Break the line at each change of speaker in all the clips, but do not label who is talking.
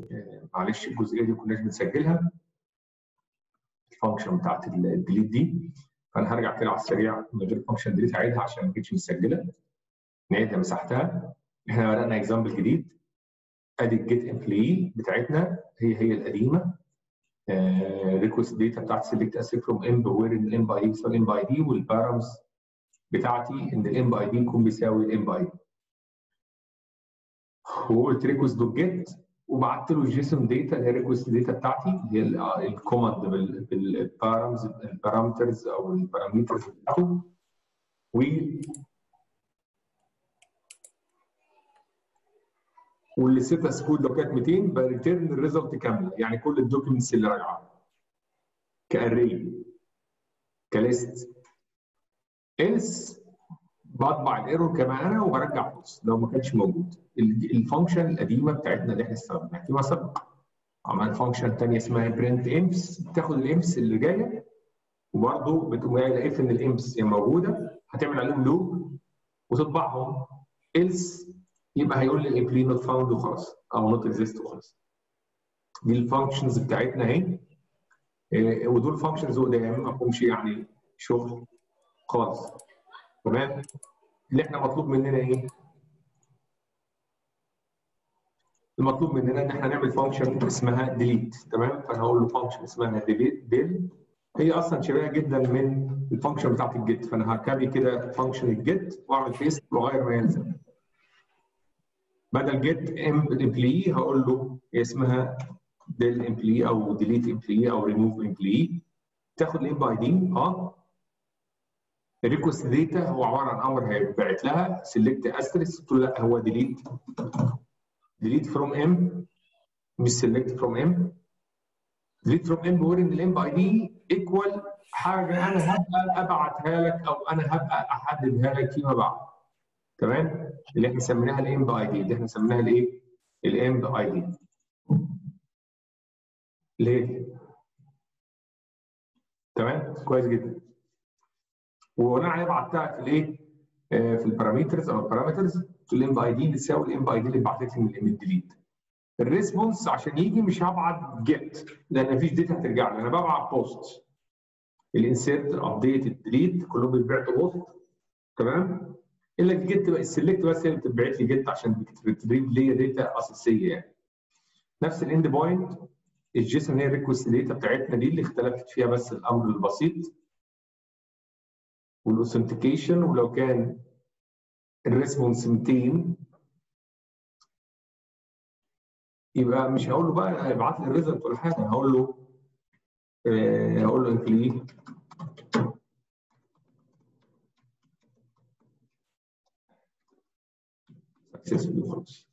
معلش الجزئيه دي ما كناش بنسجلها الفانكشن بتاعت الديليت دي فانا هرجع كده على السريع من غير فانكشن ديليت هعيدها عشان ما كانتش مسجله نعيدها مسحتها احنا بدانا اكزامبل جديد ادي الجيت امبلوي بتاعتنا هي هي القديمه ريكوست داتا بتاعت سيلكت اسيت فروم ام وير ان الام باي دي بيساوي الام باي دي والبارامز بتاعتي ان الام باي دي يكون بيساوي الام باي دي وقلت ريكوست دوت جيت وبعت له الجيسون داتا اللي هي الريكوست داتا بتاعتي اللي هي الكوماند بالبارامز البارامترز او البارامترز بتاعته و والستاتس كود لو كانت 200 بريتيرن الريزلت كامله يعني كل الدوكيومنتس اللي راجعه كاري كليست إلس بطبع الايرور كما انا وبرجع فولس لو ما كانش موجود الفانكشن القديمه بتاعتنا اللي احنا استخدمناها فيما سبق عملنا فانكشن ثانيه اسمها برنت امس بتاخد الامس اللي جايه وبرضه بتقوم قايله اف ان الامس هي موجوده هتعمل عليهم لوب وتطبعهم إلس يبقى هيقول لي الامبلي نوت فاوند وخلاص او نوت اكزيست وخلاص دي الفانكشنز بتاعتنا اهي إيه ودول فانكشنز قدام ما فيهمش يعني شغل خالص تمام اللي احنا مطلوب مننا ايه؟ المطلوب مننا ان احنا نعمل فانكشن اسمها ديليت تمام فانا هقول له فانكشن اسمها ديليت ديل هي اصلا شبيهه جدا من الفانكشن بتاعت الجيت فانا هكابي كده فانكشن الجيت واعمل بيست واغير ما يلزم بدل جيت امبلي هقول له اسمها ديل امبلي او ديليت امبلي او ريموف امبلي تاخد الام باي دي اه الريكوست داتا هو عباره عن امر هيتبعت لها سيلكت استرس تقول لا هو ديليت ديليت فروم ام مش سيلكت فروم ام ديليت فروم ام بيقول ان الام باي دي ايكوال حاجه انا هبقى ابعتها لك او انا هبقى احددها لك فيما بعد تمام اللي احنا سميناها الام باي دي اللي احنا سميناها الايه الام باي دي ليه تمام كويس جدا وانا عليه بعتها في الايه في البارامترز او البارامترز الام باي دي بتساوي الام باي دي اللي بعتت لي من الديليت الريسبونس عشان يجي مش هبعت جيت لان مفيش داتا هترجع لي انا ببعت بوست الانسيرت الابديت الديليت كلهم بيتبعتوا بوست تمام الا الجيت بقى السلكت بس هي اللي بتتبعت لي جيت عشان بتدريب ليا داتا اساسيه يعني نفس الاند بوينت الجيسون هي الريكوست داتا بتاعتنا دي اللي اختلفت فيها بس الامر البسيط والاوثنتيكيشن ولو كان الريسبونس 200 يبقى مش هقول له بقى ابعت لي الريزلت ولا حاجه هقول له آه هقول له امبلي سكسسفولي خلاص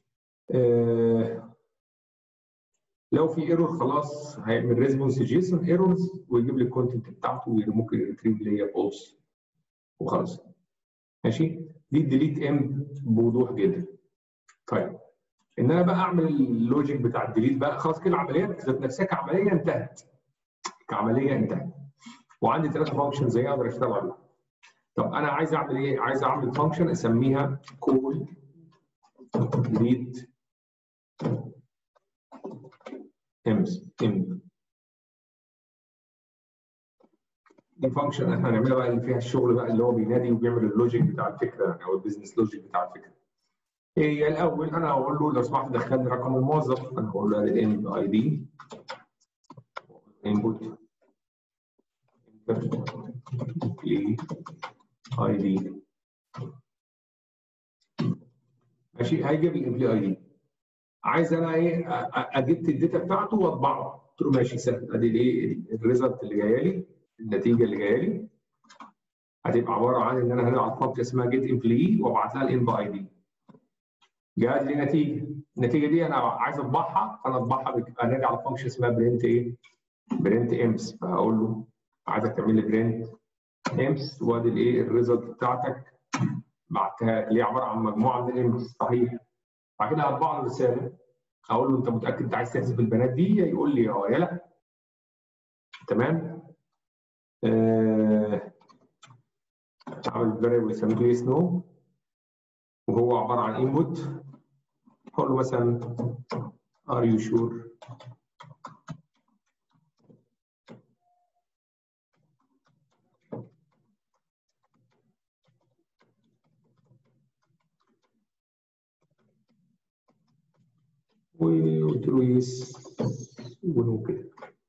آه لو في ايرور خلاص هيعمل ريسبونس جيسون ايرورز ويجيب لي الكونتنت بتاعته وممكن يريتريف لي فولس وخلاص ماشي دي الديليت ام بوضوح جدا طيب ان انا بقى اعمل اللوجيك بتاع الديليت بقى خلاص كده العمليه ذات نفسها كعمليه انتهت كعمليه انتهت وعندي ثلاثه فانكشن زي اقدر اشتغل عليها طب انا عايز اعمل ايه؟ عايز اعمل فانكشن اسميها كول ديليت امز ام دي فانكشن احنا هنعملها بقى اللي فيها الشغل بقى اللي هو بينادي وبيعمل اللوجيك بتاع الفكره يعني او البيزنس لوجيك بتاع الفكره. هي الاول انا هقول له لو سمحت دخلني رقم الموظف انا هقول له الان اي دي انبوت اي دي ماشي هيجيب لي الامبلي اي دي عايز انا ايه اجيب الداتا بتاعته واطبعه قلت له ماشي سهل ادي الايه الريزلت اللي جايه لي النتيجه اللي جايه لي هتبقى عباره عن ان انا هنا فانكشن اسمها جيت امبلي وابعت لها الان باي دي جات لي نتيجه النتيجه دي انا عايز اطبعها فانا اطبعها بتبقى نرجع على فانكشن اسمها برنت ايه؟ برنت امس فهقول له عايزك تعمل لي برنت امس وادي الايه الريزلت بتاعتك بعتها اللي هي عباره عن مجموعه من الامس صحيح بعد كده هطبع له رساله اقول له انت متاكد انت عايز تحذف البنات دي يقول لي اه يا لا تمام آه عامل فاريبل يسميه له نو وهو عباره عن انبوت هقول له مثلا are you sure وقلت له يس ونو كده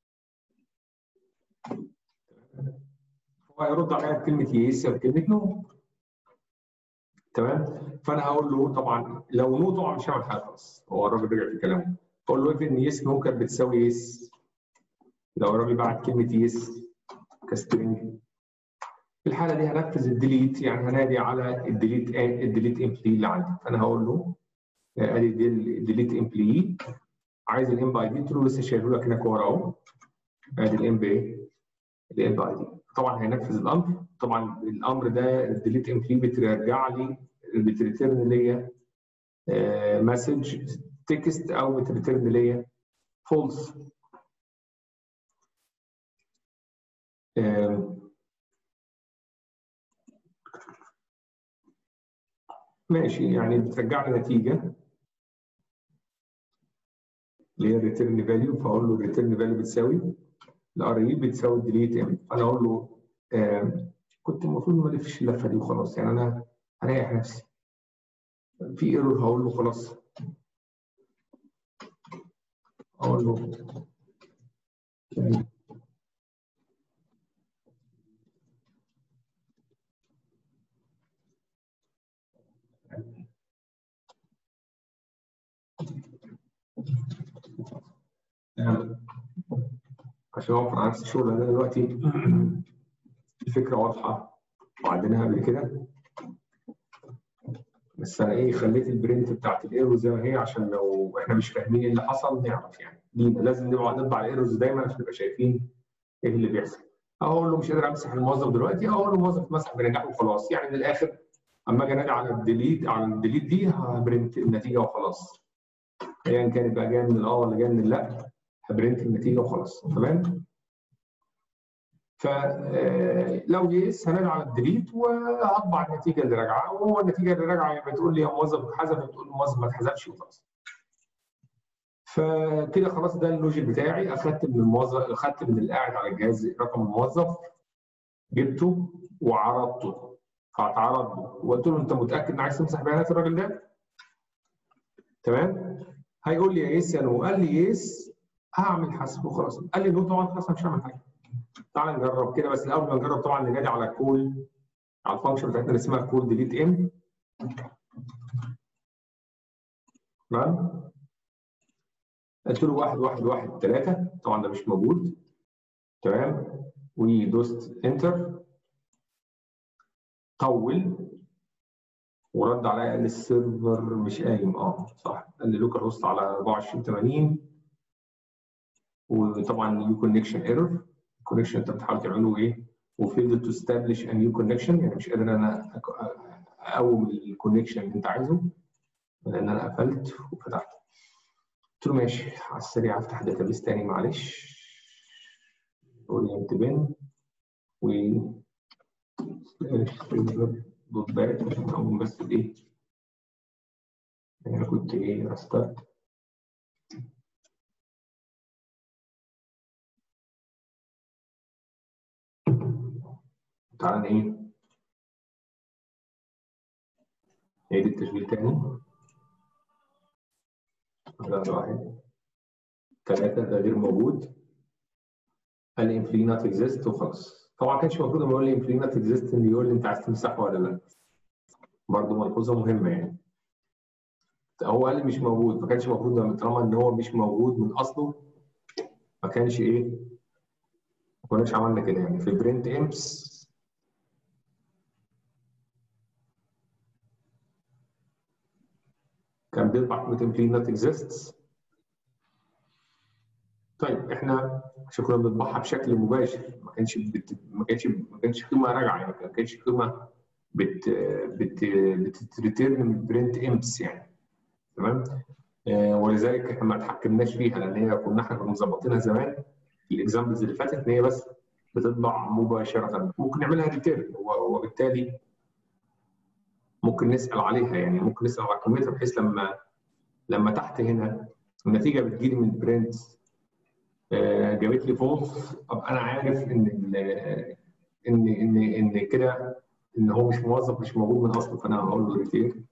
هو هيرد عليا بكلمه يس او بكلمه نو تمام فانا هقول له طبعا لو نو طبعا مش هعمل حاجه خالص هو الراجل رجع في كلامه اقول له ان يس نو كانت بتساوي يس لو الراجل بعت كلمه يس كسترنج في الحاله دي هنفذ الديليت يعني هنادي على الديليت الديليت امبلي اللي عندي فانا هقول له ادي ديليت امبلي عايز الام باي دي قلت له لسه شايله لك هناك ورا اهو ادي الام باي الام باي دي طبعا هينفذ الامر طبعا الامر ده الديليت امبلي بترجع لي بتريتيرن ليا مسج تكست او بتريتيرن ليا فولس ماشي يعني بترجع لي نتيجه اللي هي الريتيرن فاليو فاقول له الريتيرن فاليو بتساوي الار اي بتساوي الديليت ام فانا اقول له آه كنت المفروض ما الفش اللفه دي وخلاص يعني انا هريح نفسي في ايرور هقول له خلاص اقول له عشان اوفر على نفسي الشغل انا دلوقتي الفكره واضحه وعديناها قبل كده بس انا ايه خليت البرنت بتاعت الايرو زي ما هي عشان لو احنا مش فاهمين ايه اللي حصل نعرف يعني لازم نبقى نطبع الايروز دايما عشان نبقى شايفين ايه اللي بيحصل اقول له مش قادر امسح الموظف دلوقتي اقول له الموظف مسح بنجاح وخلاص يعني من الاخر اما اجي انادي على الديليت على الديليت دي هبرنت النتيجه وخلاص ايا يعني كانت بقى جايه من الاه ولا جايه من اللا هبرنت النتيجه وخلاص تمام فلو يس هنادي على الديليت وهطبع النتيجه اللي راجعه وهو النتيجه اللي راجعه بتقول لي يا موظف اتحذف بتقول الموظف ما اتحذفش وخلاص فكده خلاص ده اللوجيك بتاعي اخدت من الموظف اخدت من القاعد على الجهاز رقم الموظف جبته وعرضته فاتعرض له وقلت له انت متاكد ان عايز تمسح بيانات الراجل ده؟ تمام؟ هيقول لي يا يس يا نو قال لي يس هعمل حسب وخلاص قال لي نو طبعا خلاص مش هعمل حاجه تعال نجرب كده بس الاول ما نجرب طبعا ننادي على كول على الفانكشن بتاعتنا اللي اسمها كول ديليت ام تمام قلت له واحد واحد واحد ثلاثة طبعا ده مش موجود تمام ودوست انتر طول ورد عليا قال لي السيرفر مش قايم اه صح قال لي لوكال هوست على 2480 وطبعا نيو كونكشن ايرور الكونكشن انت بتحاول تعمله ايه وفيلد تو استابليش ا نيو كونكشن يعني مش قادر انا اقوم الكونكشن اللي انت عايزه لان انا قفلت وفتحت قلت له ماشي على السريع افتح داتابيس تاني معلش اورينت بن و دوت باك عشان اقوم بس الايه انا كنت ايه رستارت تعالى ايه نعيد التشغيل تاني ده واحد ثلاثة ده غير موجود قال لي امبلي نوت اكزيست وخلاص طبعا كانش المفروض لما يقول لي امبلي نوت اكزيست ان يقول لي انت عايز تمسحه ولا لا برضه ملحوظة مهمة يعني هو قال لي مش موجود ما كانش المفروض طالما ان هو مش موجود من اصله ما كانش ايه ما كناش عملنا كده يعني في برنت امبس كان بيطبع كلمه امبلي نوت اكزيستس طيب احنا عشان كنا بنطبعها بشكل مباشر ما كانش بت... ما كانش ما كانش قيمه راجعه يعني ما كانش قيمه بت بت بتريتيرن من برنت امبس يعني تمام آه ولذلك احنا ما اتحكمناش فيها لان هي كنا احنا كنا مظبطينها زمان في الاكزامبلز اللي فاتت ان هي بس بتطبع مباشره ممكن نعملها ريتيرن وبالتالي ممكن نسال عليها يعني ممكن نسال على قيمتها بحيث لما لما تحت هنا النتيجه بتجيلي من البرنت آه، جابت لي فولس طب انا عارف ان ال- ان ان ان كده ان هو مش موظف مش موجود من اصله فانا هقول له ريتير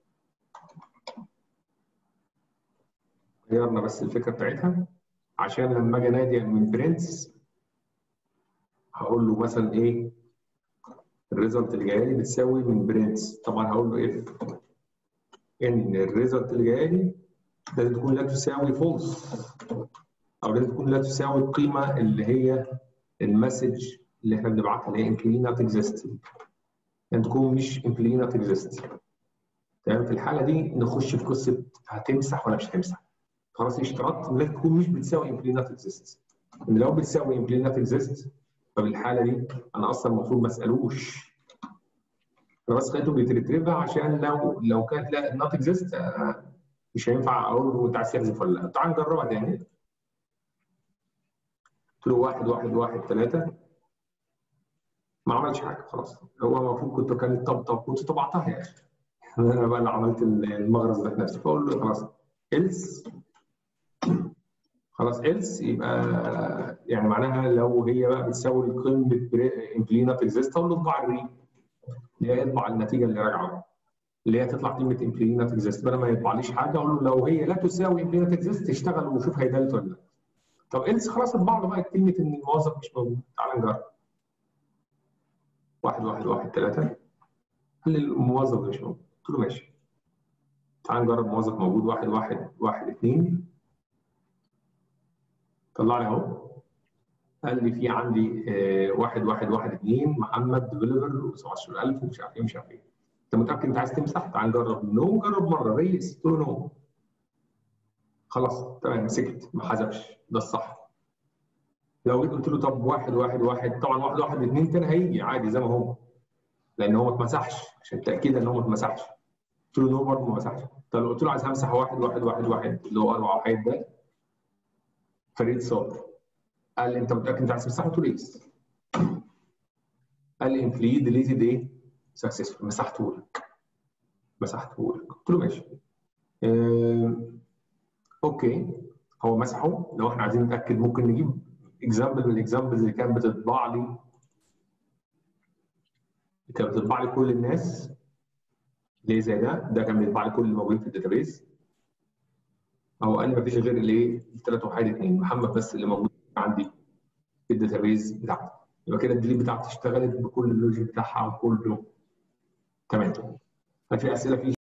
غيرنا بس الفكره بتاعتها عشان لما اجي انادي من برنتس هقول له مثلا ايه الريزلت اللي جايه لي بتساوي من برنتس طبعا هقول له اف ان الريزلت اللي جايه لي لازم تكون لا تساوي فولس او لازم تكون لا تساوي القيمه اللي هي المسج اللي احنا بنبعتها اللي هي employee not exist يعني تكون مش employee not exist تمام في الحاله دي نخش في قصه هتمسح ولا مش هتمسح خلاص اشترطت ان لازم تكون مش بتساوي employee not exist ان لو بتساوي employee not exist فبالحاله دي انا اصلا المفروض ما اسالوش انا بس خليته بيتريتريفها عشان لو لو كانت لا not exist آه، مش هينفع اقول له انت عايز تحذف ولا لا تعال نجربها تاني قلت له واحد واحد واحد ثلاثة ما عملش حاجة خلاص هو المفروض كنت كان طب طب كنت طبعتها يا اخي انا بقى اللي عملت المغرز ذات نفسي فاقول له خلاص else خلاص else يبقى يعني معناها لو هي بقى بتساوي قيمة امبلينا اكزيست اقول له اطبع الري اللي هي يطبع النتيجة اللي راجعة اللي هي تطلع كلمة امبلينا اكزيست بدل ما يطبعليش حاجة اقول له لو هي لا تساوي امبلينا اكزيست اشتغل وشوف هيدلت ولا لا طب else خلاص اطبع له بقى كلمة ان الموظف مش موجود تعال نجرب واحد واحد واحد ثلاثة قال لي الموظف مش موجود قلت له ماشي تعال نجرب موظف موجود واحد واحد واحد اثنين طلع لي اهو قال لي في عندي آه، واحد واحد واحد اثنين محمد ديفلوبر و17000 ومش عارف ايه مش عارف ايه انت متاكد انت عايز تمسح تعال نجرب نو جرب مره ريس قلت له نو خلاص تمام سكت ما حذفش ده الصح لو جيت قلت له طب واحد واحد واحد طبعا واحد واحد اثنين تاني هيجي عادي زي ما هو لان هو ما اتمسحش عشان تاكيد ان هو ما اتمسحش قلت له نو برضه ما مسحش طب لو قلت له عايز همسح واحد واحد واحد واحد اللي هو اربع وحيد ده فريد صابر قال لي انت متاكد انت عايز تمسحه؟ قلت له يس قال لي امبلي ديليتد ايه؟ سكسسفول مسحته لك مسحته لك قلت له ماشي آه، اوكي هو مسحه لو احنا عايزين نتاكد ممكن نجيب اكزامبل من الاكزامبلز اللي كانت بتطبع لي اللي كانت بتطبع لي كل الناس ليه زي ده ده كان بيطبع لي كل اللي موجودين في الداتابيز هو قال لي مفيش غير الايه الثلاث وحيد اثنين محمد بس اللي موجود عندي في الداتابيز بتاعتي يبقى كده الديليت بتاعتي اشتغلت بكل اللوجيك بتاعها وكله تمام هل في اسئله في